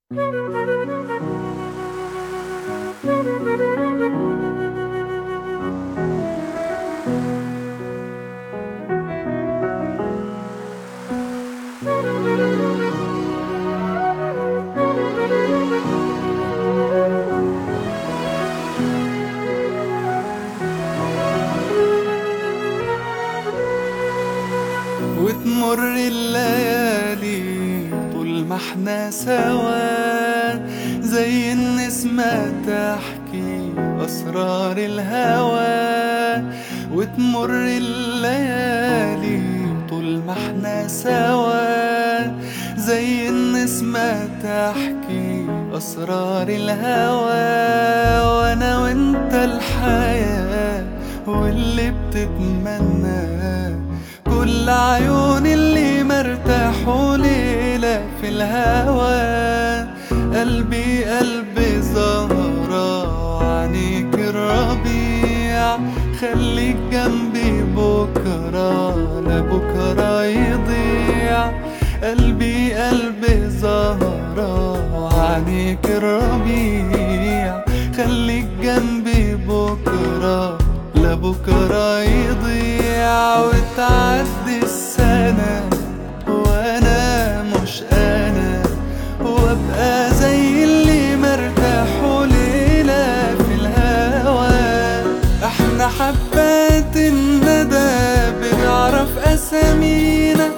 وتمر الليالي طول ما احنا سوا زي النسمة تحكي أسرار الهوى وتمر الليالي طول ما احنا سوا زي النسمة تحكي أسرار الهوى وأنا وأنت الحياة واللي بتتمناه كل عيون اللي مرتاحوا ليلة في الهوى قلبي قلبي زهرة وعنيك الربيع خليك جنبي بكرة لبكرة يضيع قلبي قلبي زهرة وعنيك الربيع خليك جنبي بكرة لبكرة يضيع وتعدي السنة وانا مش انا وابقى زي اللي مرتاح ليلة في الهوى احنا حبات الندى بنعرف اسامينا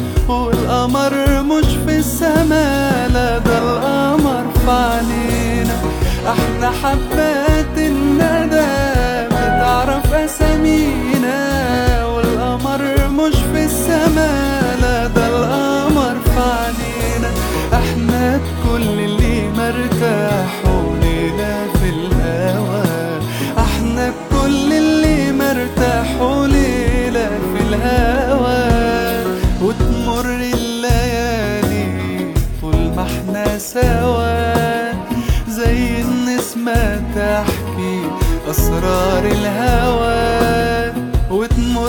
والقمر مش في السما لا ده القمر في علينا احنا حبات الندى بتعرف اسامينا والقمر مش في السما لا ده القمر في علينا احنا كل اللي مرتاحوا ليلة في الهوى احنا كل اللي مرتاحوا ليلة في الهوى وتمر الليالي طول ما احنا سوا زي النسمة تحكي أسرار الهوى وتمر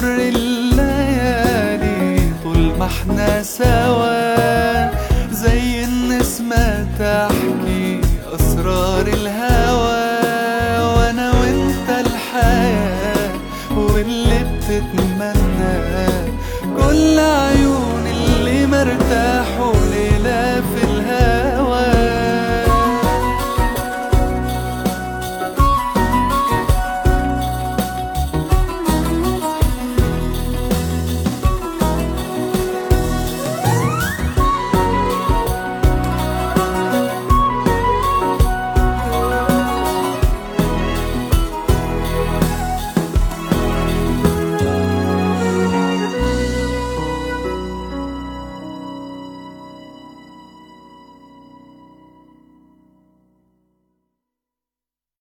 الليالي طول ما احنا سوا زي النسمة تحكي أسرار الهوى وأنا وأنت الحياة واللي بتتمنى كل عيون اللي مرتاح